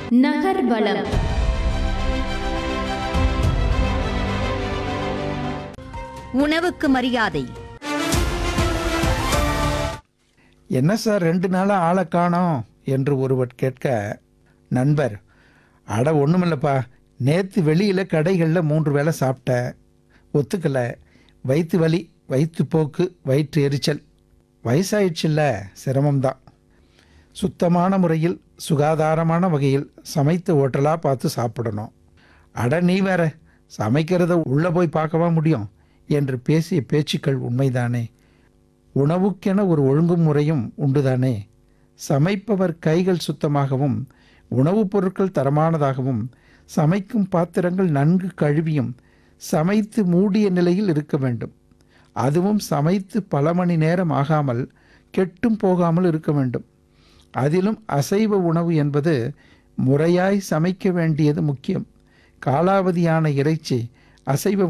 நகர்வலம் உணவுக்கு மரியாதை என்ன சார் ரெண்டு நாளாக ஆளை காணோம் என்று ஒருவர் கேட்க நண்பர் அட ஒன்றுமில்லப்பா நேற்று வெளியில் கடைகளில் மூன்று வேளை சாப்பிட்டேன் ஒத்துக்கலை வயிற்று வலி வயிற்றுப்போக்கு வயிற்று எரிச்சல் வயசாயிடுச்சுல்ல சிரமம்தான் சுத்தமான முறையில் சுகாதாரமான வகையில் சமைத்த ஹோட்டலாக பார்த்து சாப்பிடணும் அட நீ வேற சமைக்கிறத உள்ளே போய் பார்க்கவா முடியும் என்று பேசிய பேச்சுக்கள் உண்மைதானே உணவுக்கென ஒரு ஒழுங்குமுறையும் உண்டுதானே சமைப்பவர் கைகள் சுத்தமாகவும் உணவுப் பொருட்கள் தரமானதாகவும் சமைக்கும் பாத்திரங்கள் நன்கு கழுவியும் சமைத்து மூடிய நிலையில் இருக்க வேண்டும் அதுவும் சமைத்து பல மணி நேரம் ஆகாமல் கெட்டும் போகாமல் இருக்க வேண்டும் அதிலும் அசைவ உணவு என்பது முறையாய் சமைக்க வேண்டியது முக்கியம் காலாவதியான இறைச்சி அசைவ